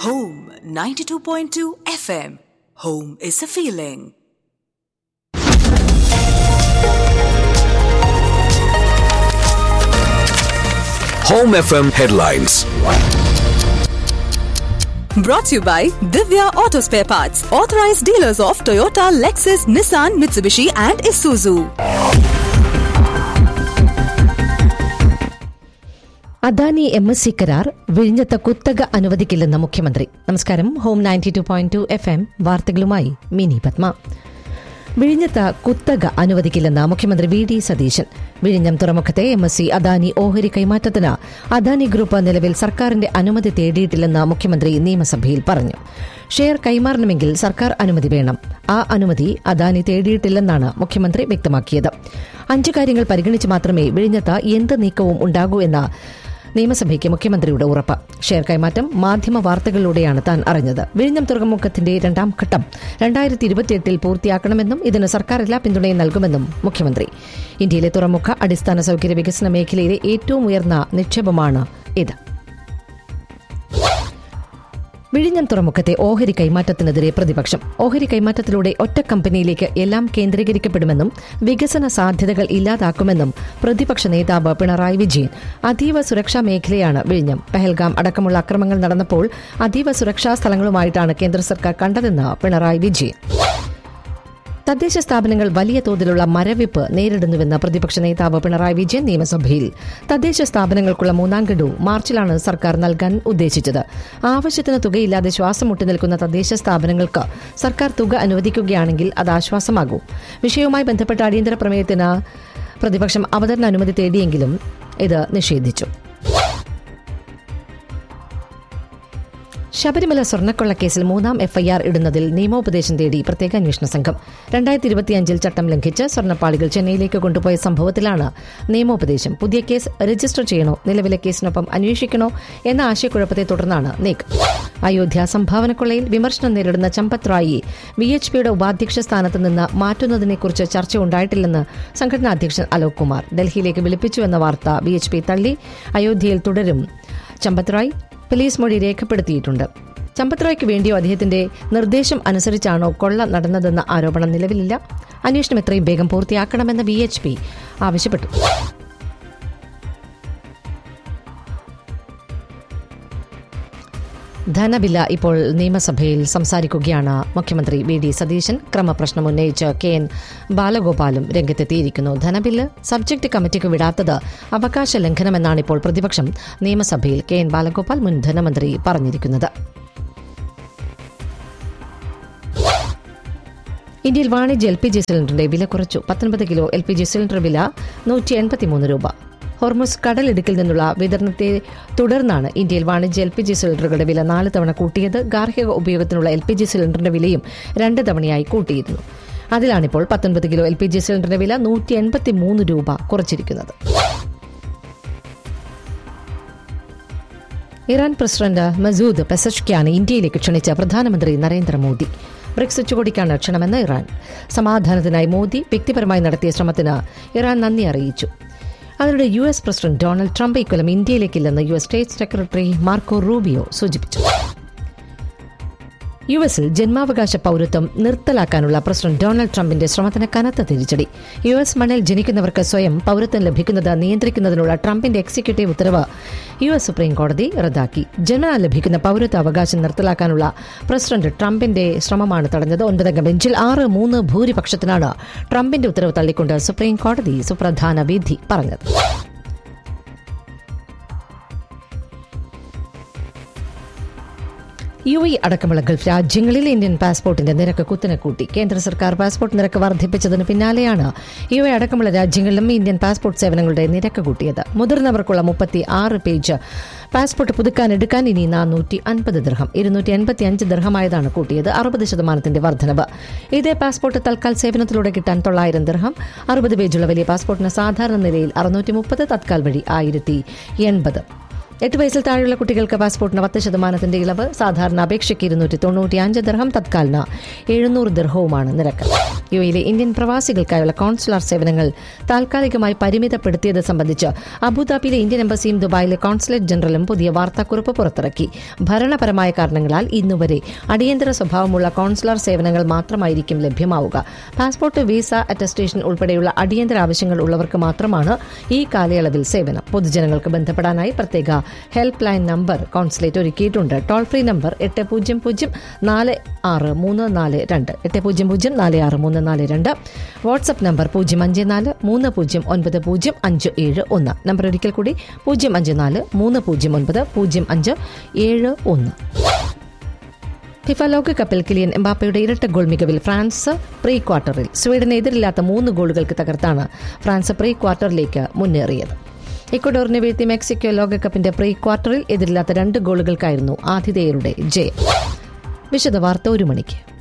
Home 92.2 FM. Home is a feeling. Home FM headlines. Brought to you by Divya Auto Spare Parts, authorized dealers of Toyota, Lexus, Nissan, Mitsubishi, and Isuzu. Adani M S C കരാർ വിഴിഞ്ഞത്ത് കുത്തക അനുവദിക്കില്ലെന്ന് മുഖ്യമന്ത്രി നമസ്കാരം home ninety two point two F M വാർത്തകളുമായി മിനി പത്മ വിഴിഞ്ഞത്ത് കുത്തക അനുവദിക്കില്ലെന്ന് മുഖ്യമന്ത്രി വി ഡി സതീശൻ വിഴിഞ്ഞം തുറമുഖത്തെ എം എസ് സി അദാനി ഓഹരി കൈമാറ്റത്തിന് അദാനി ഗ്രൂപ്പ് നിലവിൽ സർക്കാരിന്റെ അനുമതി തേടിയിട്ടില്ലെന്ന് മുഖ്യമന്ത്രി നിയമസഭയിൽ പറഞ്ഞു ഷെയർ കൈമാറണമെങ്കിൽ സർക്കാർ അനുമതി വേണം ആ അനുമതി അദാനി തേടിയിട്ടില്ലെന്നാണ് മുഖ്യമന്ത്രി വ്യക്തമാക്കിയത് അഞ്ചു കാര്യങ്ങൾ പരിഗണിച്ച് മാത്രമേ വിഴിഞ്ഞത്ത് എന്ത് നീക്കവും ഉണ്ടാകൂ എന്ന നിയമസഭയ്ക്ക് മുഖ്യമന്ത്രിയുടെ ഉറപ്പ് ഷെയർ കൈമാറ്റം മാധ്യമ വാർത്തകളിലൂടെയാണ് താൻ അറിഞ്ഞത് വിഴിഞ്ഞം തുറമുഖത്തിന്റെ രണ്ടാം ഘട്ടം രണ്ടായിരത്തി ഇരുപത്തിയെട്ടിൽ പൂർത്തിയാക്കണമെന്നും ഇതിന് സർക്കാർ എല്ലാ പിന്തുണയും നൽകുമെന്നും മുഖ്യമന്ത്രി ഇന്ത്യയിലെ തുറമുഖ അടിസ്ഥാന സൌകര്യ വികസന മേഖലയിലെ ഏറ്റവും ഉയർന്ന നിക്ഷേപമാണ് ഇത് വിഴിഞ്ഞം തുറമുഖത്തെ ഓഹരി കൈമാറ്റത്തിനെതിരെ പ്രതിപക്ഷം ഓഹരി കൈമാറ്റത്തിലൂടെ ഒറ്റ കമ്പനിയിലേക്ക് എല്ലാം കേന്ദ്രീകരിക്കപ്പെടുമെന്നും വികസന സാധ്യതകൾ ഇല്ലാതാക്കുമെന്നും പ്രതിപക്ഷ നേതാവ് പിണറായി വിജയൻ അതീവ സുരക്ഷാ മേഖലയാണ് വിഴിഞ്ഞം പെഹൽഗാം അടക്കമുള്ള അക്രമങ്ങൾ നടന്നപ്പോൾ അതീവ സുരക്ഷാ സ്ഥലങ്ങളുമായിട്ടാണ് കേന്ദ്ര സർക്കാർ കണ്ടതെന്ന് പിണറായി വിജയൻ തദ്ദേശ സ്ഥാപനങ്ങൾ വലിയ തോതിലുള്ള മരവിപ്പ് നേരിടുന്നുവെന്ന് പ്രതിപക്ഷ നേതാവ് പിണറായി വിജയൻ നിയമസഭയിൽ തദ്ദേശ സ്ഥാപനങ്ങൾക്കുള്ള മൂന്നാം ഗഡു മാർച്ചിലാണ് സർക്കാർ നൽകാൻ ഉദ്ദേശിച്ചത് ആവശ്യത്തിന് തുകയില്ലാതെ ശ്വാസം മുട്ടി നിൽക്കുന്ന തദ്ദേശ സ്ഥാപനങ്ങൾക്ക് സർക്കാർ തുക അനുവദിക്കുകയാണെങ്കിൽ അത് ആശ്വാസമാകും വിഷയവുമായി ബന്ധപ്പെട്ട അടിയന്തര പ്രമേയത്തിന് പ്രതിപക്ഷം അവതരണ അനുമതി തേടിയെങ്കിലും ഇത് നിഷേധിച്ചു ശബരിമല സ്വർണ്ണക്കൊള്ളക്കേസിൽ മൂന്നാം എഫ്ഐആർ ഇടുന്നതിൽ നിയമോപദേശം തേടി പ്രത്യേക അന്വേഷണ സംഘം രണ്ടായിരത്തി ഇരുപത്തിയഞ്ചിൽ ചട്ടം ലംഘിച്ച് സ്വർണ്ണപ്പാളികൾ ചെന്നൈയിലേക്ക് കൊണ്ടുപോയ സംഭവത്തിലാണ് നിയമോപദേശം പുതിയ കേസ് രജിസ്റ്റർ ചെയ്യണോ നിലവിലെ കേസിനൊപ്പം അന്വേഷിക്കണോ എന്ന ആശയക്കുഴപ്പത്തെ തുടർന്നാണ് നീക്കം അയോധ്യ സംഭാവനക്കൊള്ളയിൽ വിമർശനം നേരിടുന്ന ചമ്പത് റായിയെ വി എച്ച് പിയുടെ ഉപാധ്യക്ഷ സ്ഥാനത്ത് നിന്ന് മാറ്റുന്നതിനെക്കുറിച്ച് ചർച്ച ഉണ്ടായിട്ടില്ലെന്ന് സംഘടനാ അധ്യക്ഷൻ അലോക് കുമാർ ഡൽഹിയിലേക്ക് വിളിപ്പിച്ചുവെന്ന വാർത്ത വി എച്ച് പി തള്ളി അയോധ്യയിൽ തുടരും ചമ്പത് റായ് പോലീസ് മൊഴി രേഖപ്പെടുത്തിയിട്ടുണ്ട് ചമ്പത് റായ്ക്ക് വേണ്ടിയോ അദ്ദേഹത്തിന്റെ നിർദ്ദേശം അനുസരിച്ചാണോ കൊള്ള നടന്നതെന്ന ആരോപണം നിലവിലില്ല അന്വേഷണം എത്രയും വേഗം പൂർത്തിയാക്കണമെന്ന് വി എച്ച് പി ആവശ്യപ്പെട്ടു ധനബില്ല ഇപ്പോൾ നിയമസഭയിൽ സംസാരിക്കുകയാണ് മുഖ്യമന്ത്രി വി ഡി സതീശൻ ക്രമപ്രശ്നം ഉന്നയിച്ച് കെ എൻ ബാലഗോപാലും രംഗത്തെത്തിയിരിക്കുന്നു ധനബില്ല് സബ്ജക്ട് കമ്മിറ്റിക്ക് വിടാത്തത് അവകാശ ലംഘനമെന്നാണ് ഇപ്പോൾ പ്രതിപക്ഷം നിയമസഭയിൽ കെ എൻ ബാലഗോപാൽ മുൻ ധനമന്ത്രി പറഞ്ഞിരിക്കുന്നത് ഇന്ത്യയിൽ വാണിജ്യ എൽ പി ജി സിലിണ്ടറിന്റെ വില കുറച്ചു പത്തൊൻപത് kilo L P G cylinder വില നൂറ്റി എൺപത്തിമൂന്ന് രൂപ ഹോർമുസ് കടലിടുക്കിൽ നിന്നുള്ള വിതരണത്തെ തുടർന്നാണ് ഇന്ത്യയിൽ വാണിജ്യ എൽ പി ജി സിലിണ്ടറുകളുടെ വില നാല് തവണ കൂട്ടിയത് ഗാർഹിക ഉപയോഗത്തിനുള്ള എൽ പി ജി സിലിണ്ടറിന്റെ വിലയും രണ്ട് തവണയായി കൂട്ടിയിരുന്നു അതിലാണിപ്പോൾ പത്തൊൻപത് കിലോ എൽ പി ജി സിലിണ്ടറിന്റെ വില നൂറ്റി എൺപത്തി മൂന്ന് രൂപ കുറച്ചിരിക്കുന്നത് ഇറാൻ പ്രസിഡന്റ് മസൂദ് പെസഷ്ക്യാനെ ഇന്ത്യയിലേക്ക് ക്ഷണിച്ച പ്രധാനമന്ത്രി നരേന്ദ്രമോദി ബ്രിക്സ് ഉച്ചകോടിക്കാണ് ക്ഷണമെന്ന് ഇറാൻ സമാധാനത്തിനായി മോദി വ്യക്തിപരമായി നടത്തിയ ശ്രമത്തിന് ഇറാൻ നന്ദി അറിയിച്ചു അതിനിടെ U S president Donald Trump ഇക്കൊല്ലം ഇന്ത്യയിലേക്കില്ലെന്ന് U S state secretary Marco Rubio സൂചിപ്പിച്ചു യു എസിൽ ജന്മാവകാശ പൌരത്വം നിർത്തലാക്കാനുള്ള പ്രസിഡന്റ് ഡൊണാൾഡ് ട്രംപിന്റെ ശ്രമത്തിന് കനത്ത തിരിച്ചടി യു എസ് മണ്ണിൽ ജനിക്കുന്നവർക്ക് സ്വയം പൌരത്വം ലഭിക്കുന്നത് നിയന്ത്രിക്കുന്നതിനുള്ള ട്രംപിന്റെ എക്സിക്യൂട്ടീവ് ഉത്തരവ് യു എസ് സുപ്രീം കോടതി റദ്ദാക്കി ജന്മനാൽ ലഭിക്കുന്ന പൌരത്വ അവകാശം നിർത്തലാക്കാനുള്ള പ്രസിഡന്റ് ട്രംപിന്റെ ശ്രമമാണ് തടഞ്ഞത് ഒൻപതംഗ ബെഞ്ചിൽ ആറ് മൂന്ന് ഭൂരിപക്ഷത്തിനാണ് ട്രംപിന്റെ ഉത്തരവ് തള്ളിക്കൊണ്ട് സുപ്രീം കോടതി സുപ്രധാന വിധി പറഞ്ഞത് യു എ അടക്കമുള്ള ഗൾഫ് രാജ്യങ്ങളിൽ ഇന്ത്യൻ പാസ്പോർട്ടിന്റെ നിരക്ക് കുത്തനെ കൂട്ടി കേന്ദ്ര സർക്കാർ പാസ്പോർട്ട് നിരക്ക് വർദ്ധിപ്പിച്ചതിന് പിന്നാലെയാണ് യു എ അടക്കമുള്ള രാജ്യങ്ങളിലും ഇന്ത്യൻ പാസ്പോർട്ട് സേവനങ്ങളുടെ നിരക്ക് കൂട്ടിയത് മുതിർന്നവർക്കുള്ള മുപ്പത്തി ആറ് പേജ് പാസ്പോർട്ട് പുതുക്കാൻ എടുക്കാൻ ഇനി നാനൂറ്റി അൻപത് ദൃഹം ഇരുന്നൂറ്റി എൺപത്തി അഞ്ച് ദൃഹമായതാണ് കൂട്ടിയത് അറുപത് ശതമാനത്തിന്റെ വർധനവ് ഇതേ പാസ്പോർട്ട് തൽക്കാൽ സേവനത്തിലൂടെ കിട്ടാൻ തൊള്ളായിരം ദൃഹം അറുപത് പേജുള്ള വലിയ പാസ്പോർട്ടിന് സാധാരണ നിലയിൽ അറുന്നൂറ്റി മുപ്പത് തത്കാൽ വഴി ആയിരത്തി എൺപത് എട്ട് വയസ്സിൽ താഴെയുള്ള കുട്ടികൾക്ക് പാസ്പോർട്ടിന് പത്ത് ശതമാനത്തിന്റെ ഇളവ് സാധാരണ അപേക്ഷയ്ക്ക് ഇരുന്നൂറ്റി തൊണ്ണൂറ്റി അഞ്ച് ദിർഹം തത്കാലിന് എഴുന്നൂറ് ദിർഹവുമാണ് നിരക്ക് യു എയിലെ ഇന്ത്യൻ പ്രവാസികൾക്കായുള്ള കോൺസുലർ സേവനങ്ങൾ താൽക്കാലികമായി പരിമിതപ്പെടുത്തിയത് സംബന്ധിച്ച് അബുദാബിയിലെ ഇന്ത്യൻ എംബസിയും ദുബായിലെ കോൺസുലേറ്റ് ജനറലും പുതിയ വാർത്താക്കുറിപ്പ് പുറത്തിറക്കി ഭരണപരമായ കാരണങ്ങളാൽ ഇന്നുവരെ അടിയന്തര സ്വഭാവമുള്ള കോൺസുലർ സേവനങ്ങൾ മാത്രമായിരിക്കും ലഭ്യമാവുക പാസ്പോർട്ട് വിസ അറ്റസ്റ്റേഷൻ ഉൾപ്പെടെയുള്ള അടിയന്തര ആവശ്യങ്ങൾ ഉള്ളവർക്ക് മാത്രമാണ് ഈ കാലയളവിൽ സേവനം പൊതുജനങ്ങൾക്ക് ബന്ധപ്പെടാനായി പ്രത്യേക ഹെൽപ്പ് ലൈൻ നമ്പർ കോൺസുലേറ്റ് ഒരുക്കിയിട്ടുണ്ട് ടോൾ ഫ്രീ നമ്പർ എട്ട് പൂജ്യം പൂജ്യം നാല് ആറ് മൂന്ന് നാല് രണ്ട് എട്ട് പൂജ്യം പൂജ്യം നാല് ആറ് മൂന്ന് നാല് രണ്ട് വാട്സപ്പ് നമ്പർ പൂജ്യം അഞ്ച് നാല് മൂന്ന് പൂജ്യം ഒൻപത് പൂജ്യം അഞ്ച് ഏഴ് ഒന്ന് നമ്പർ ഒരിക്കൽ കൂടി പൂജ്യം അഞ്ച് നാല് മൂന്ന് പൂജ്യം ഒൻപത് പൂജ്യം അഞ്ച് ഏഴ് ഒന്ന് ഫിഫ ലോകകപ്പിൽ കിലിയൻ എംബാപ്പയുടെ ഇരട്ട ഗോൾ മികവിൽ ഫ്രാൻസ് പ്രീ ക്വാർട്ടറിൽ സ്വീഡനെ എതിരില്ലാത്ത മൂന്ന് ഗോളുകൾക്ക് തകർത്താണ് ഫ്രാൻസ് പ്രീ ക്വാർട്ടറിലേക്ക് മുന്നേറിയത് ഇക്വഡോറിനെ വീഴ്ത്തി മെക്സിക്കോ ലോകകപ്പിന്റെ പ്രീ ക്വാർട്ടറിൽ എതിരില്ലാത്ത രണ്ട് ഗോളുകൾക്കായിരുന്നു ആതിഥേയരുടെ ജയം വിശദവാർത്ത ഒരു മണിക്ക്